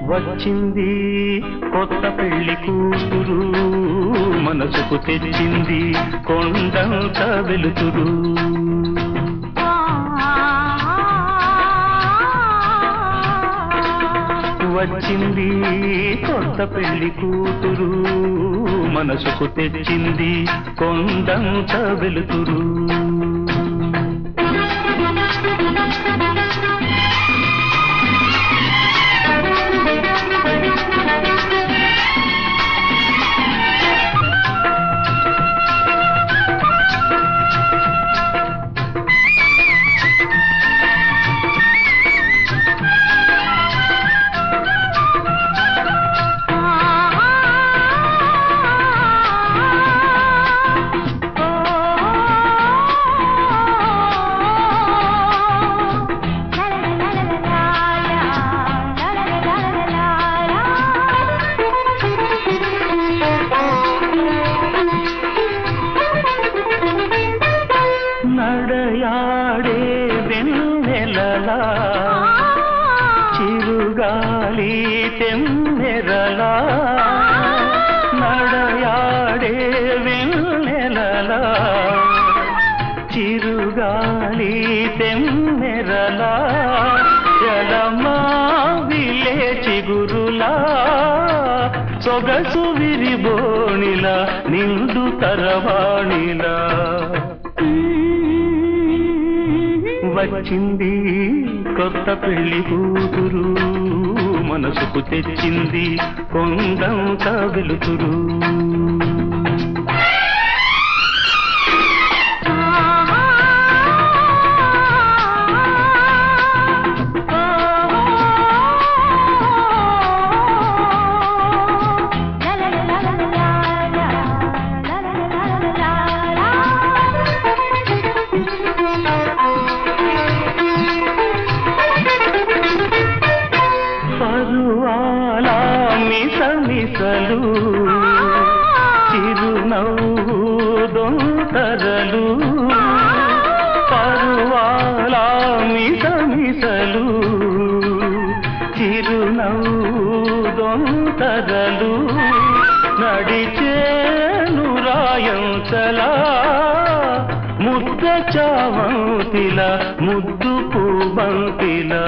వచ్చింది కొత్త పెళ్లి కూతురు మనసుకు తెచ్చింది కొండంత వెలుతురు వచ్చింది కొత్త పెళ్లి కూతురు మనసుకు తెచ్చింది కొండంత వెలుతురు నడయాడే వెన్నెలలా చిరుగాలి తెమ్మెరలా నడయాడే వెన్నెలలా చిరుగాలి తెమ్మెరలా జలమా విలే చిగురులా సొగసు విరిబోణిలా నిండు తరవాణిలా వచ్చింది కొత్త పెళ్లి కూతురు మనసుకు తెచ్చింది కొండంత వెలుతురు పరువాల మిస మిసలు చిరునవ్వు దొంతరలు పరువాల మిస మిసలు చిరునవ్వు దొంతరలు నడిచేను రాయంతలా ముద్ద చావంతిల ముద్దు పూబంతిలా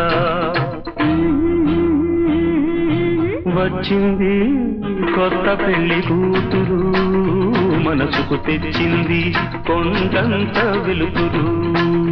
వచ్చింది కొత్త పెళ్లి కూతురు మనసుకు తెచ్చింది కొండంత వెలుతురు